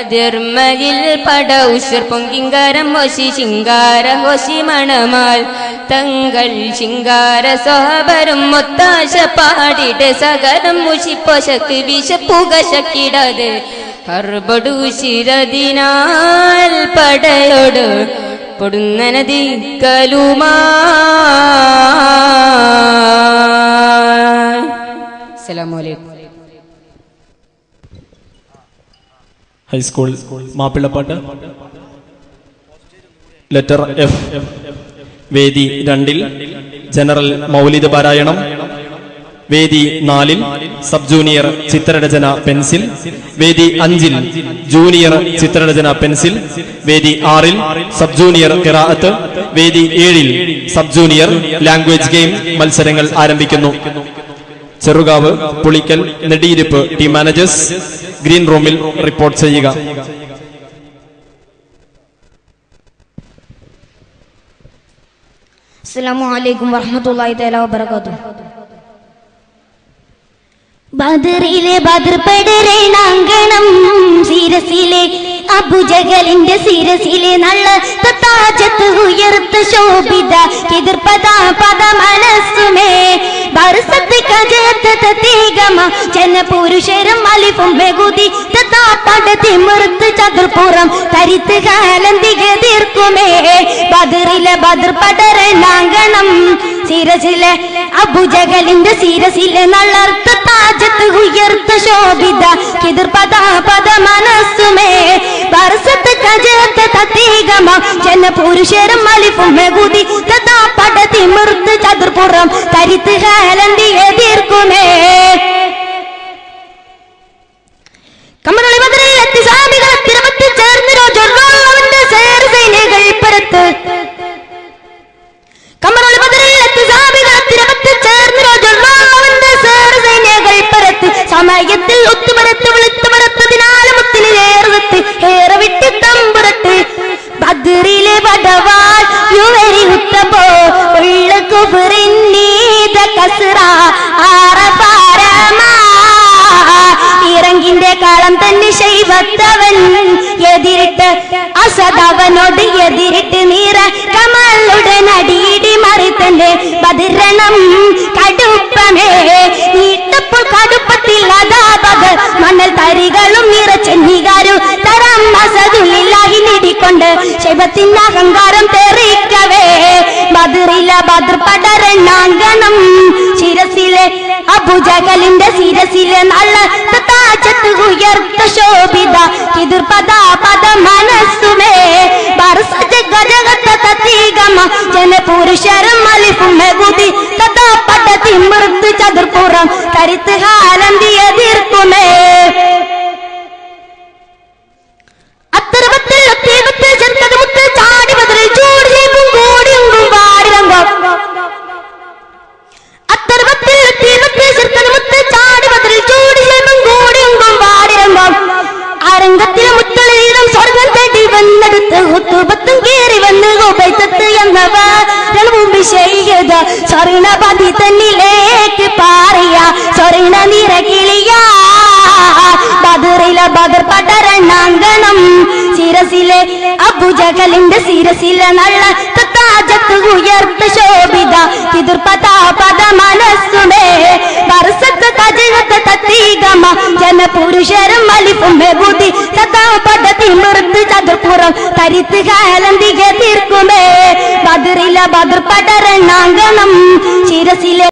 കതിർമയിൽ പട ഉശർ പൊങ്കിങ്കാരം ഹോശി ശിങ്കാര ഹോശി മണമാൽ തങ്ങൾ ശിങ്കാര സോബരും ഒത്താശ പാടിട് സകരം മുഷിപ്പൊശക്ക് വിശപ്പുകശക്കിടത് കർബടു ശിരതിനാൽ പടയോട് പൊടുന്നനതി കലുമാ അസ്സലാമലൈക്കും ഹൈസ്കൂൾ മാപ്പിളപ്പാട്ട് ലെറ്റർ എഫ് വേദി രണ്ടിൽ ജനറൽ മൗലിക പാരായണം വേദി നാലിൽ സബ് ജൂനിയർ ചിത്രരചന പെൻസിൽ വേദി അഞ്ചിൽ ജൂനിയർ ചിത്രരചന പെൻസിൽ വേദി ആറിൽ സബ് ജൂനിയർ കിറാഅത്ത് വേദി ഏഴിൽ സബ് ജൂനിയർ ലാംഗ്വേജ് ഗെയിം മത്സരങ്ങൾ ആരംഭിക്കുന്നു Cherukavu Pulikkal Nediyiruppu team managers green റൂമിൽ റിപ്പോർട്ട് ചെയ്യുക അസ്സലാമു അലൈക്കും വറഹ്മത്തുള്ളാഹി തആല വബറകാതുഹു ബദറിലെ ബദർ പടരണാങ്കണം ശിരസിലെ അബുജകലിന്റെ ശിരസിലെ നല്ല താജത്ത് ഉയർത്ത ശോഭിത എതിർപ്പത പദ മനസ്സുമേ ബർസത്ത് കജത്ത് തീഗമ ജനപുരുഷരും അലിഫും മെകുതി തഥാ പടത്തി മുറുത്ത് ചതുർപ്പുറം തരിത്ത് കാലന്തിക തീർക്കുമേ ബദറിലെ ബദർ പടരണാങ്കണം ശിരസിലെ അബുജകലിന്റെ ശിരസിലെ നള്ളർത്ത താജത്ത് ഉയർത്ത ശോഭിത എതിർപ്പത പദ മനസ്സുമേ ബർസത്ത് കജത്ത് തീഗമ ജനപുരുഷരും അലിഫും മെകുതി തഥാ പടത്തി മുറുത്ത് ചതുർപ്പുറം തരിത്ത് കാലന്തിക തീർക്കുമേ കമറളി ബദറിൽ എത്തി സ്വാമികൾ തിരുമത്തിൽ ചേർന്ന് രോജൊള്ളവന്റെ സേർ സൈന്യകൾ പരത്ത് കമറളി ബദറിൽ എത്തി സ്വാമികൾ തിരുമത്തിൽ ചേർന്ന് രോജൊള്ളവന്റെ സേർ സൈന്യകൾ പരത്ത് സമയത്തിൽ ഒത്തുമരത്ത് വിളിത്തുമരത്തതിനാല് മുത്തിന് ഏറത്ത് ഏറെ വിട്ട് തമ്പുറത്ത് ബദറിലെ വടവാൾ യുവരി ഉത്തപ്പോ ഉള്ള കുബറിന്നീത കസറ ആറപാരമാ ഇറങ്ങിന്റെ കാളം തന്നെ ശൈവത്തവൻ എതിരിട്ട് അസദവനോട് എതിരിട്ട് നീറ കമലുടൻ അടിയിടി മറി തന്റെ ബദിരണം കടുപ്പമേ നീട്ടപ്പോൾ കടുപ്പത്തിൽ അതാ ബദർ മണൽ തരികളും നിറച്ചെന്നികാരും തരം അസതുള്ളിലായി നീടിക്കൊണ്ട് ശൈവത്തിന്റെ അഹങ്കാരം തെറിക്കവേ ബദറില ബദർ പടരണാങ്കണം ശിരസിലെ അബുജകലിന്റെ ശിരസിലെ നല്ല താജത്ത് ഉയർത്ത ശോഭിത എതിർപദ പദ മനസ്സുമേ ബർസജ ഗജഗത തീഗമ ജനപുരുഷരം അലിഫും മെകുതി തഥാ പടത്തി മൃദു ചതുർപ്പുറം കരുത്ത് ഹാലന്തി എതിർക്കുമേ അത്തരവത്തിൽ തീവത്തിൽ ചെറുക്കത് മുത്ത് ചാടി ബദറിൽ ചൂട് ചെയ്യും കൂടിയും പാടിരംഗം അത്തരവത്തിൽ തീവത്തിൽ ചെറുക്കത് മുത്ത് ചാടി ബദറിൽ ചൂട് ചെയ്യും കൂടിയും പാടിരംഗം അരംഗത്തിലെ മുത്തളീരം സ്വർഗം തേടി വന്നെടുത്ത് ഹുത്തുബത്തും കീറി വന്ന് ഗോപൈത്തത്ത് എന്നവ മുമ്പ് ചെയ്ത് സ്വർണപതി തന്നിലേക്ക് പാറിയ സ്വർണ നിറകിളിയ ബദറിലെ ബദർ പടരണാങ്കണം ശിരസിലെ അബുജകലിന്റെ ശിരസിലെ നല്ല താജത്ത് ഉയർത്ത ശോഭിത പിതൃപത പദ മനസ്സുമേ വർഷത്ത് കജകത്ത് തത്തീഗമ ജനപുരുഷരും അലിഫും ബുദ്ധി സദാ പടത്തി മൃത്ത് ചതുർപ്പുറം തരിത്ത് കാലന്തിക തീർക്കുമേ ബദറിലെ ബദർ പടരണാങ്കണം ശിരസിലെ